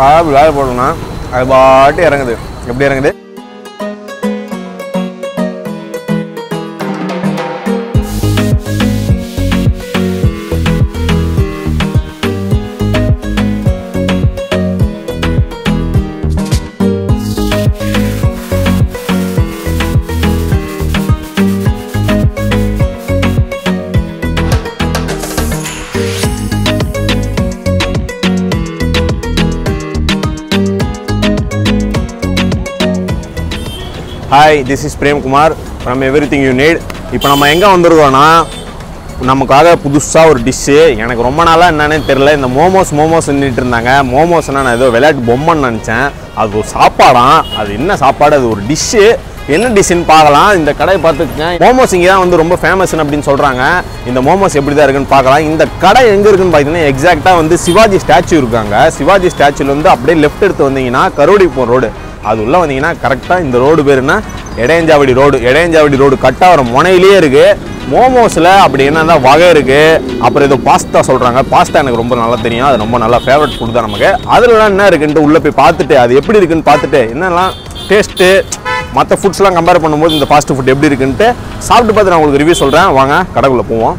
அப்படி வேலை போட்டோம்னா அது பாட்டு இறங்குது எப்படி இறங்குது hi this is Premkumar from everything you need இப்போ நம்ம எங்கே வந்திருக்கோம்னா நமக்காக புதுசாக ஒரு டிஷ்ஷு எனக்கு ரொம்ப நாளாக என்னன்னே தெரில இந்த மோமோஸ் மோமோஸ் நின்றுட்டு இருந்தாங்க மோமோஸ்னால் நான் ஏதோ விளையாட்டு பொம்மைன்னு நினச்சேன் அது ஒரு சாப்பாடாம் அது என்ன சாப்பாடு அது ஒரு டிஷ்ஷு என்ன டிஷ்ஷுன்னு பார்க்கலாம் இந்த கடையை பார்த்துக்கங்க மோமோஸ் இங்கே தான் வந்து ரொம்ப ஃபேமஸ்னு அப்படின்னு சொல்கிறாங்க இந்த மோமோஸ் எப்படி தான் இருக்குன்னு பார்க்கலாம் இந்த கடை எங்கே இருக்குன்னு பார்த்தீங்கன்னா எக்ஸாக்டாக வந்து சிவாஜி ஸ்டாச்சு இருக்காங்க சிவாஜி ஸ்டாச்சுல வந்து அப்படியே லெஃப்ட் எடுத்து வந்தீங்கன்னா கரோடி போ ரோடு அது உள்ள வந்தீங்கன்னா கரெக்டாக இந்த ரோடு பேருன்னா இடையஞ்சாவடி ரோடு இடையஞ்சாவடி ரோடு கட்டாவரம் முனையிலே இருக்கு மோமோஸில் அப்படி என்னென்ன வகை இருக்கு அப்புறம் ஏதோ பாஸ்தா சொல்கிறாங்க பாஸ்தா எனக்கு ரொம்ப நல்லா தெரியும் அது ரொம்ப நல்லா ஃபேவரட் ஃபுட் தான் நமக்கு அதுலலாம் என்ன இருக்குன்ட்டு உள்ளே போய் பார்த்துட்டு அது எப்படி இருக்குன்னு பார்த்துட்டு என்னெல்லாம் டேஸ்ட்டு மற்ற ஃபுட்ஸ்லாம் கம்பேர் பண்ணும்போது இந்த ஃபாஸ்ட் ஃபுட் எப்படி இருக்குன்ட்டு சாப்பிட்டு பார்த்து நான் உங்களுக்கு ரிவ்யூ சொல்கிறேன் வாங்க கடைக்குள்ளே போவோம்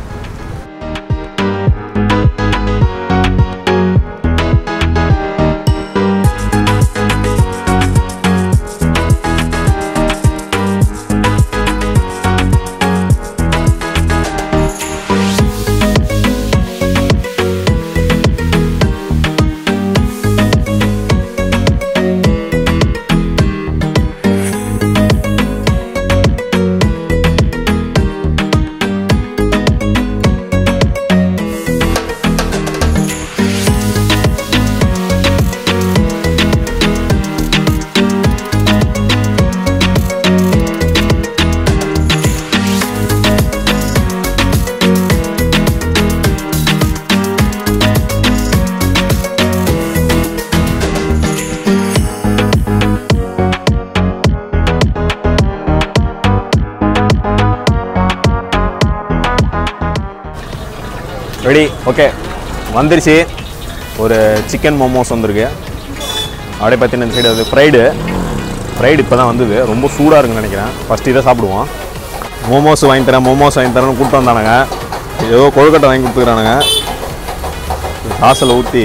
ரெடி ஓகே வந்துருச்சு ஒரு சிக்கன் மோமோஸ் வந்திருக்கு அப்படியே பார்த்தீங்கன்னா இந்த சைடு வந்து ஃப்ரைடு ஃப்ரைடு இப்போ தான் வந்தது ரொம்ப சூடாக இருக்குன்னு நினைக்கிறேன் ஃபஸ்ட் இதை சாப்பிடுவோம் மோமோஸ் வாங்கி தரேன் மோமோஸ் வாங்கி தரேன்னு கூப்பிட்டு வந்தானுங்க ஏதோ கொழுக்கட்டை வாங்கி கொடுத்துக்கிறானுங்க காசில் ஊற்றி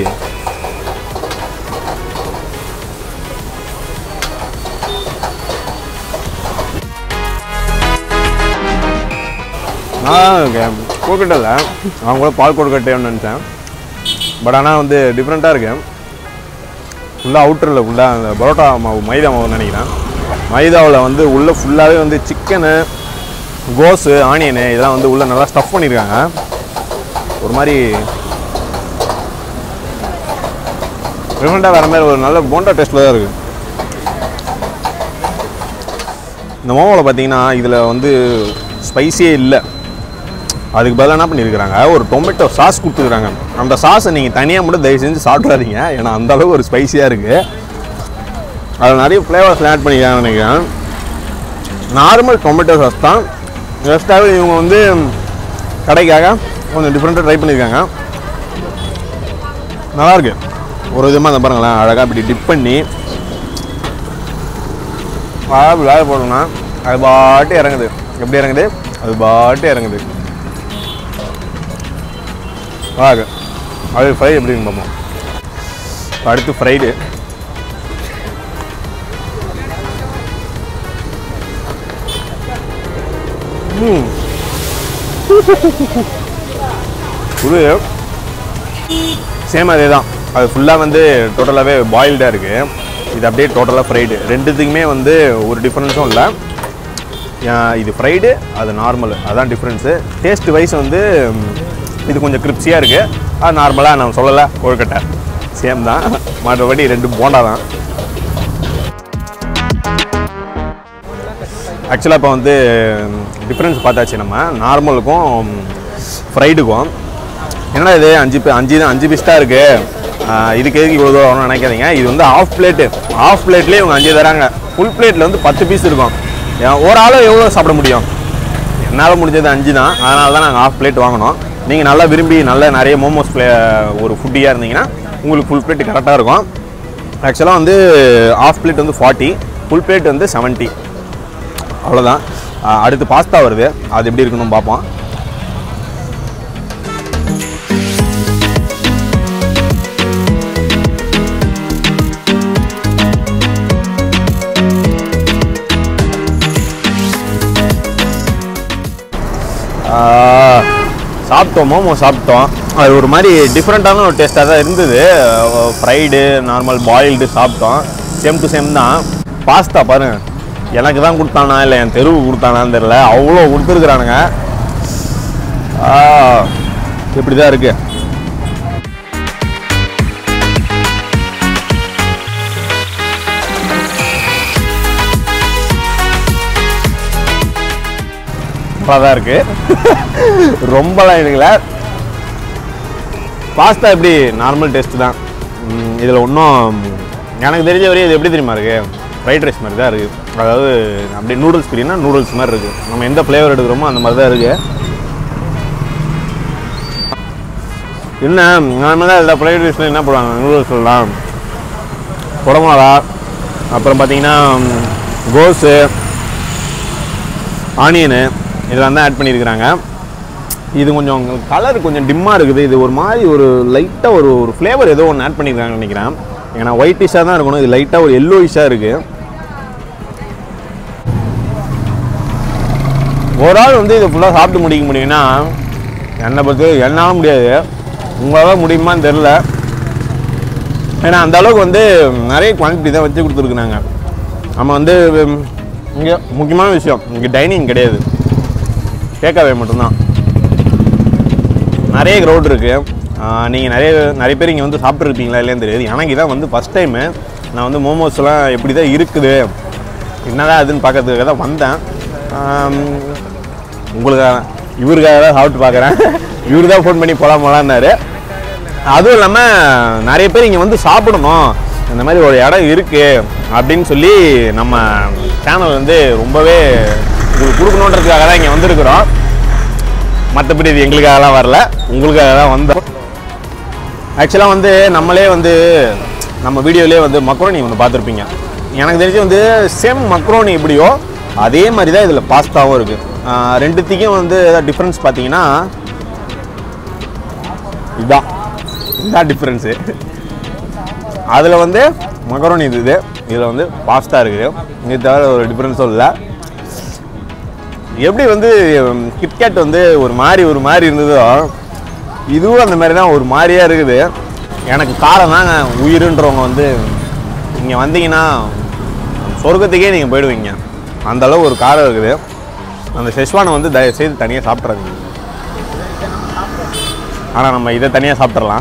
நான் கொழுக்கட்டை இல்லை அவங்க கூட பால் கொழுக்கட்டைன்னு நினச்சேன் பட் ஆனால் வந்து டிஃப்ரெண்ட்டாக இருக்கு ஃபுல்லாக அவுட்டரில் ஃபுல்லாக அந்த பரோட்டா மாவு மைதா மாவுன்னு நினைக்கிறேன் மைதாவில் வந்து உள்ளே ஃபுல்லாகவே வந்து சிக்கனு கோஸு ஆனியனு இதெல்லாம் வந்து உள்ளே நல்லா ஸ்டஃப் பண்ணியிருக்காங்க ஒரு மாதிரி டிஃப்ரெண்ட்டாக வேறு மாதிரி ஒரு நல்ல போண்டா டேஸ்ட்டில் தான் இருக்குது இந்த மோமோவில் பார்த்தீங்கன்னா இதில் வந்து ஸ்பைஸியே இல்லை அதுக்கு பதிலாக என்ன பண்ணியிருக்கிறாங்க ஒரு டொமேட்டோ சாஸ் கொடுத்துருக்காங்க அந்த சாஸை நீங்கள் தனியாக மட்டும் தயவு செஞ்சு சாப்பிட்றாதீங்க ஏன்னா அந்த அளவுக்கு ஒரு ஸ்பைஸியாக இருக்குது அதில் நிறைய ஃப்ளேவர்ஸ் ஆட் பண்ணிக்கிறாங்க நினைக்கிறேன் நார்மல் டொமேட்டோ சாஸ் தான் ஜஸ்ட்டாகவே இவங்க வந்து கடைக்காக கொஞ்சம் டிஃப்ரெண்ட்டாக ட்ரை பண்ணியிருக்காங்க நல்லாயிருக்கு ஒரு விதமாக அந்த பாருங்களேன் அழகாக இப்படி டிப் பண்ணி அப்படி வேலை போட்டோம்னா அது பாட்டு இறங்குது எப்படி இறங்குது அது பாட்டு இறங்குது வாங்க அது ஃப்ரை எப்படின்னு பார்ப்போம் இப்ப அடுத்து ஃப்ரைடு இது சேம் அதே தான் அது ஃபுல்லாக வந்து டோட்டலாகவே பாயில்டாக இருக்குது இது அப்படியே டோட்டலாக ஃப்ரைடு ரெண்டுத்துக்குமே வந்து ஒரு டிஃப்ரென்ஸும் இல்லை ஆஹ் இது ஃப்ரைடு அது நார்மல் அதான் டிஃப்ரென்ஸு டேஸ்ட் வைஸ் வந்து ம், இது கொஞ்சம் கிரிப்ஸியாக இருக்குது அது நார்மலாக நான் சொல்லலை கொழுக்கட்டை சேம் தான் மற்றபடி ரெண்டு போண்டா தான் ஆக்சுவலாக இப்போ வந்து டிஃப்ரென்ஸ் பார்த்தாச்சு நம்ம நார்மலுக்கும் ஃப்ரைடுக்கும் என்னடா இது அஞ்சு பே- அஞ்சு தான் அஞ்சு பீஸ் தான் இருக்குது இதுக்கு எதுக்கு இவ்வளோ தூரம் வரணும்னு நினைக்காதீங்க இது வந்து ஆஃப் பிளேட்டு ஆஃப் பிளேட்லேயே இவங்க அஞ்சு தராங்க ஃபுல் பிளேட்டில் வந்து பத்து பீஸ் இருக்கும் ஏன் ஒரு ஆள் எவ்வளோ சாப்பிட முடியும் என்னால் முடிஞ்சது அஞ்சு தான் அதனால தான் நாங்கள் ஆஃப் பிளேட் வாங்கினோம் நீங்கள் நல்லா விரும்பி நல்ல நிறைய மோமோஸ் ப்ளே ஒரு ஃபுட்டியாக இருந்தீங்கன்னா உங்களுக்கு ஃபுல் பிளேட் கரெக்டாக இருக்கும் ஆக்சுவலாக வந்து ஆஃப் பிளேட் வந்து ஃபார்ட்டி ஃபுல் பிளேட் வந்து செவன்ட்டி அவ்வளோதான் அஹ் அடுத்து பாஸ்தா வருது அது எப்படி இருக்குன்னு பார்ப்போம் ஆஹ், சாப்பிட்டோம் மோமோ சாப்பிட்டோம் அது ஒரு மாதிரி டிஃப்ரெண்ட்டான ஒரு டேஸ்ட்டாக தான் இருந்தது ஃப்ரைடு நார்மல் பாயில்டு சாப்பிட்டோம் சேம் டு சேம் தான் பாஸ்தா பாருங்க எனக்கு தான் கொடுத்தானா இல்லை என் தெருவுக்கு கொடுத்தானான்னு தெரில அவ்வளோ கொடுத்துருக்குறானுங்க இப்படி தான் இருக்குது நல்லா தான் இருக்கு ரொம்பலாம் இருக்குல்ல பாஸ்தா எப்படி நார்மல் டேஸ்ட் தான் இதில் ஒன்றும் எனக்கு தெரிஞ்ச வரையும் இது எப்படி தெரியுமா இருக்கு ஃப்ரைட் ரைஸ் மாதிரி தான் இருக்குது அதாவது அப்படியே நூடுல்ஸ் பிரியாணா நூடுல்ஸ் மாதிரி இருக்குது நம்ம எந்த ஃப்ளேவர் எடுக்கிறோமோ அந்த மாதிரி தான் இருக்குது என்ன நார்மலாக எல்லா ஃப்ரைட் ரைஸில் என்ன போடுவாங்க நூடுல்ஸ்லாம் குடமிளகா அப்புறம் பார்த்தீங்கன்னா கோஸு ஆனியனு இதெல்லாம் தான் ஆட் பண்ணியிருக்கிறாங்க இது கொஞ்சம் கலர் கொஞ்சம் டிம்மாக இருக்குது இது ஒரு மாதிரி ஒரு லைட்டாக ஒரு ஒரு ஃப்ளேவர் ஏதோ ஒன்று ஆட் பண்ணியிருக்காங்கன்னு நினைக்கிறேன் ஏன்னா ஒயிட்டிஷாக தான் இருக்கணும் இது லைட்டாக ஒரு எல்லோயிஷாக இருக்குது ஒரு ஆள் வந்து இதை ஃபுல்லாக சாப்பிட்டு முடிக்க முடியும்னா என்னை பற்றி என்னால் முடியாது உங்களால் முடியுமான்னு தெரில ஏன்னா அந்த அளவுக்கு வந்து நிறைய குவான்டிட்டி தான் வச்சு கொடுத்துருக்குறாங்க நம்ம வந்து இங்கே முக்கியமான விஷயம் இங்கே டைனிங் கிடையாது டேக்காவே மட்டும்தான் நிறைய க்ரௌட் இருக்குது நீங்கள் நிறைய நிறைய பேர் இங்கே வந்து சாப்பிட்ருப்பீங்களா இல்லையான்னு தெரியாது எனக்கு இதான் வந்து ஃபஸ்ட் டைமு நான் வந்து மோமோஸ்லாம் எப்படி தான் இருக்குது என்னதான் அதுன்னு பார்க்கறதுக்காக தான் வந்தேன் ஆம், உங்களுக்காக இவருக்காக தான் சாப்பிட்டு பார்க்குறேன் இவரு தான் ஃபோன் பண்ணி போகலாம் போலான்னாரு அதுவும் இல்லாமல் நிறைய பேர் இங்கே வந்து சாப்பிடணும் இந்த மாதிரி ஒரு இடம் இருக்குது அப்படின்னு சொல்லி நம்ம சேனல் வந்து ரொம்பவே உங்களுக்கு கொடுக்கணுன்றதுக்காக தான் இங்கே வந்திருக்கிறோம் மற்றபடி இது எங்களுக்காகலாம் வரல உங்களுக்காக தான் வந்தோம் ஆக்சுவலாக வந்து நம்மளே வந்து நம்ம வீடியோலேயே வந்து மக்ரோனி ஒன்று பார்த்துருப்பீங்க எனக்கு தெரிஞ்சு வந்து சேம் மக்ரோனி எப்படியோ அதே மாதிரி தான் இதில் பாஸ்தாவும் இருக்குது ரெண்டுத்துக்கும் வந்து டிஃப்ரென்ஸ் பார்த்தீங்கன்னா இதுதான் இதுதான் டிஃப்ரென்ஸு அதில் வந்து மகரோனி இருக்குது இதில் வந்து பாஸ்தா இருக்குது இது தவிர ஒரு டிஃப்ரென்ஸும் இல்லை எப்படி வந்து கிட்கேட் வந்து ஒரு மாதிரி ஒரு மாதிரி இருந்ததோ இதுவும் அந்த மாதிரி தான் ஒரு மாதிரியா இருக்குது எனக்கு காரம் தாங்க உயிருன்றவங்க வந்து இங்கே வந்தீங்கன்னா சொர்க்கத்துக்கே நீங்கள் போயிடுவீங்க அந்த அளவு ஒரு காரம் இருக்குது அந்த செஷ்வானை வந்து தயவு செய்து தனியாக சாப்பிட்றாங்க ஆனால் நம்ம இதை தனியாக சாப்பிட்றலாம்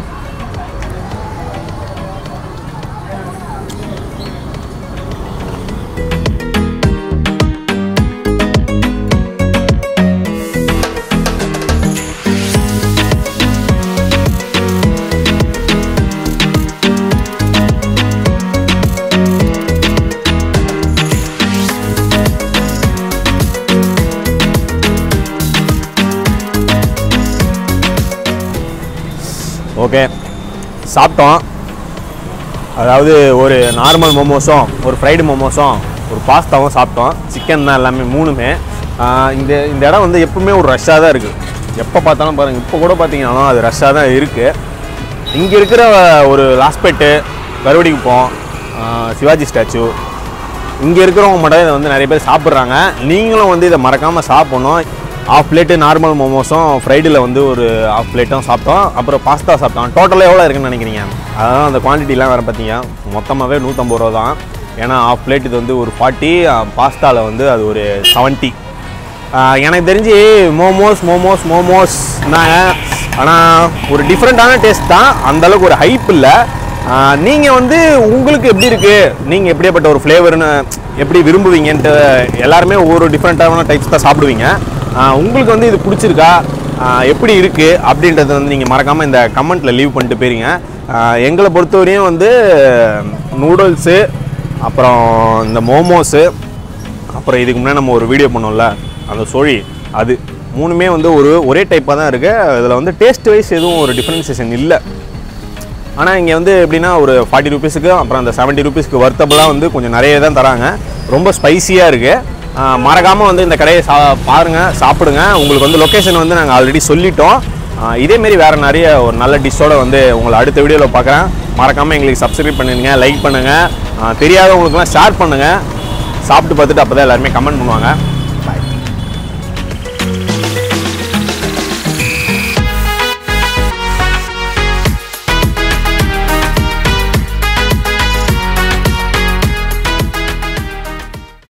ஓகே சாப்பிட்டோம் அதாவது ஒரு நார்மல் மோமோஸும் ஒரு ஃப்ரைடு மோமோஸும் ஒரு பாஸ்தாவும் சாப்பிட்டோம் சிக்கன் தான் எல்லாமே மூணுமே ஆஹ் இந்த இந்த இடம் வந்து எப்பவுமே ஒரு ரஷ்ஷாக தான் இருக்குது எப்போ பார்த்தாலும் பாருங்கள் இப்போ கூட பார்த்தீங்கன்னா அது ரஷ்ஷாக தான் இருக்குது இங்கே இருக்கிற ஒரு லாஸ்பேட்டு கருவடிக்குப்பம் ஆஹ் சிவாஜி ஸ்டாச்சு இங்கே இருக்கிறவங்க மட்டும் இதை வந்து நிறைய பேர் சாப்பிட்றாங்க நீங்களும் வந்து இதை மறக்காமல் சாப்பிடணும் ஆஃப் பிளேட்டு நார்மல் மோமோஸும் ஃப்ரைடில் வந்து ஒரு ஆஃப் பிளேட்டும் சாப்பிட்டோம் அப்புறம் பாஸ்தா சாப்பிட்டோம் டோட்டலாக எவ்வளோ இருக்குன்னு நினைக்கிறீங்க அதான் அந்த குவான்டிட்டிலாம் வேறு பார்த்தீங்க மொத்தமாகவே நூற்றம்பது ரூபா தான் ஏன்னா ஆஃப் பிளேட் இது வந்து ஒரு ஃபார்ட்டி பாஸ்தாவில் வந்து அது ஒரு செவன்ட்டி எனக்கு தெரிஞ்சு மோமோஸ் மோமோஸ் மோமோஸ் ஆனால் ஒரு டிஃப்ரெண்ட்டான டேஸ்ட் தான் அந்த அளவுக்கு ஒரு ஹைப் இல்லை நீங்கள் வந்து உங்களுக்கு எப்படி இருக்குது நீங்கள் எப்படியாப்பட்ட ஒரு ஃப்ளேவர்னு எப்படி விரும்புவீங்கன்ட்டு எல்லாருமே ஒவ்வொரு டிஃப்ரெண்ட்டான டைப்ஸ் தான் சாப்பிடுவீங்க ஆஹ் உங்களுக்கு வந்து இது பிடிச்சிருக்கா ஆஹ் எப்படி இருக்குது அப்படின்றத வந்து நீங்கள் மறக்காமல் இந்த கமெண்ட்டில் லீவ் பண்ணிட்டு போயிருங்க ஆஹ் எங்களை பொறுத்தவரையும் வந்து நூடுல்ஸு அப்புறம் இந்த மோமோஸு அப்புறம் இதுக்கு முன்னாடி நம்ம ஒரு வீடியோ பண்ணோம்ல அந்த சொழி அது மூணுமே வந்து ஒரு ஒரே டைப்பாக தான் இருக்குது இதில் வந்து டேஸ்ட் வைஸ் எதுவும் ஒரு டிஃப்ரென்சியேஷன் இல்லை ஆனால் இங்கே வந்து எப்படின்னா ஒரு ஃபார்ட்டி ருபீஸுக்கு அப்புறம் அந்த செவன்ட்டி ருபீஸ்க்கு வர்த்தபுளாக வந்து கொஞ்சம் நிறைய தான் தராங்க ரொம்ப ஸ்பைசியாக இருக்குது மறக்காமல் வந்து இந்த கடையை சா பாருங்கள் சாப்பிடுங்க உங்களுக்கு வந்து லொக்கேஷன் வந்து நாங்கள் ஆல்ரெடி சொல்லிட்டோம் ஆஹ் இதேமாரி வேறு நிறைய ஒரு நல்ல டிஷ்ஷோட வந்து உங்களை அடுத்த வீடியோவில் பார்க்குறேன் மறக்காமல் எங்களுக்கு சப்ஸ்கிரைப் பண்ணுங்க லைக் பண்ணுங்கள் தெரியாதவங்களுக்குலாம் ஷேர் பண்ணுங்கள் சாப்பிட்டு பார்த்துட்டு அப்போ தான் எல்லாருமே கமெண்ட் பண்ணுவாங்க